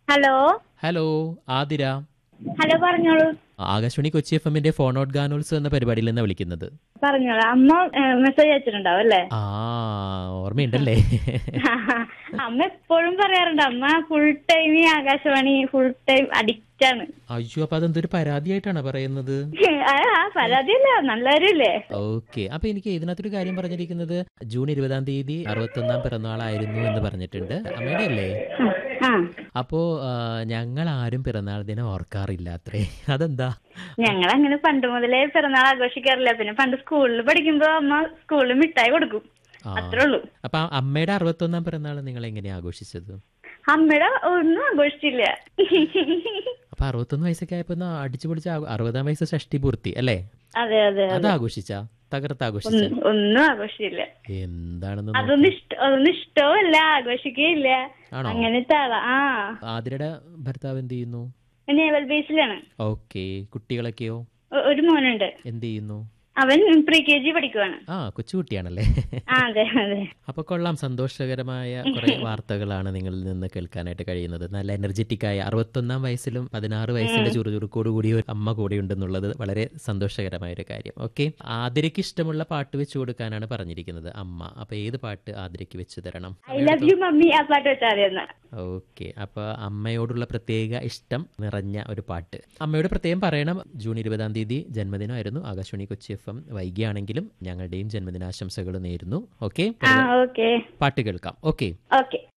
Hello hello Athira hello പറഞ്ഞോളൂ Akashvani Kochi F എമ്മിന്റെ phone out ഗാനോത്സവം എന്ന പരിപാടിയിൽ നിന്നാണ് വിളിക്കുന്നത് പറഞ്ഞോളൂ അമ്മ മെസ്സേജ് അയച്ചിട്ടുണ്ടാവും അല്ലേ ആ ഓർമ്മയുണ്ടല്ലേ അമ്മ എപ്പോഴും പറയാറുണ്ട് അമ്മ ഫുൾ ടൈം ഈ ആകാശവാണി ഫുൾ ടൈം അഡിക്റ്റ് ആണ് അയ്യോ അപ്പൊ അതെന്തൊരു പരാതിയായിട്ടാണ് പറയുന്നത് ആ ആ, പരാതിയല്ല നല്ല കാര്യല്ലേ ഓക്കെ അപ്പൊ എനിക്ക് ഇതിനകത്തൊരു കാര്യം പറഞ്ഞിരിക്കുന്നത് ജൂൺ ഇരുപതാം തീയതി അറുപത്തൊന്നാം പിറന്നാളായിരുന്നു എന്ന് പറഞ്ഞിട്ടുണ്ട് അമ്മയുടെ അല്ലേ ആ അപ്പോ ആ, ഞങ്ങൾ ആരും പിറന്നാൾ ദിനം ഓർക്കാറില്ല അത്രേ അതെന്താ ഞങ്ങൾ അങ്ങനെ പണ്ട് മുതലേ പിറന്നാൾ ആഘോഷിക്കാറില്ല പിന്നെ പണ്ട് സ്കൂളിൽ പഠിക്കുമ്പോ അമ്മ സ്കൂളിൽ മിഠായി കൊടുക്കും ആ. അത്രേ ഉള്ളൂ അപ്പൊ ആ അമ്മയുടെ അറുപത്തൊന്നാം പിറന്നാൾ നിങ്ങൾ എങ്ങനെയാ ആഘോഷിച്ചത് അമ്മയുടെ ഒന്നും ആഘോഷിച്ചില്ല അപ്പൊ അറുപത്തൊന്ന് വയസ്സൊക്കെ ആയപ്പോ ഒന്ന് അടിച്ചു പൊളിച്ച അറുപതാം വയസ്സ് ഷഷ്ടി പൂർത്തി അല്ലേ അതെ അതെ അത് ആഘോഷിച്ച തകർത്ത് ആഘോഷിച്ച ഒന്നും- ഒന്നും ആഘോഷിച്ചില്ല എന്താണെന്ന് നോ- അതൊന്നും ഇഷ്ട അതൊന്നും ഇഷ്ടവുമല്ല ആഘോഷിക്കുകയില്ല ആണോ അങ്ങനത്തെ ആളാ ആ ആതിരയുടെ ഭർത്താവ് എന്ത് ചെയ്യുന്നു നേവൽ ബേസിലാണ് ഓക്കെ കുട്ടികളൊക്കെയോ ഒ- ഒരു മോനുണ്ട് എന്ത് ചെയ്യുന്നു അവൻ പ്രീ കെ ജി പഠിക്കുവാണ് ആ കൊച്ചുകുട്ടിയാണല്ലേ ആ അതെ അതെ അപ്പൊ കൊള്ളാം സന്തോഷകരമായ കുറെ വാർത്തകളാണ് നിങ്ങളിൽ നിന്ന് കേൾക്കാനായിട്ട് കഴിയുന്നത് നല്ല എനർജറ്റിക് ആയ അറുപത്തൊന്നാം വയസ്സിലും പതിനാറ് വയസ്സിന്റെ ചുറുചുറുക്കോട് കൂടി ഒരു അമ്മ കൂടെ ഉണ്ടെന്നുള്ളത് വളരെ സന്തോഷകരമായ ഒരു കാര്യം ഓക്കെ ആതിരയ്ക്ക് ഇഷ്ടമുള്ള പാട്ട് വെച്ചു കൊടുക്കാനാണ് പറഞ്ഞിരിക്കുന്നത് അമ്മ അപ്പൊ ഏത് പാട്ട് ആതിരയ്ക്ക് വെച്ചു തരണം ഐ ലവ് യു മമ്മി ആ പാട്ട് വെച്ചാൽ മതി എന്നാ ഓക്കെ അപ്പൊ അമ്മയോടുള്ള പ്രത്യേക ഇഷ്ടം നിറഞ്ഞ ഒരു പാട്ട് അമ്മയോട് പ്രത്യേകം പറയണം ജൂൺ ഇരുപതാം തീയതി ജന്മദിനമായിരുന്നു ആകാശവാണി കൊച്ചി എഫ് എം വൈകിയാണെങ്കിലും ഞങ്ങളുടെയും ജന്മദിനാശംസകൾ നേരുന്നു ഓക്കെ ആ ഓക്കെ പാട്ട് കേൾക്കാം ഓക്കെ ഓക്കെ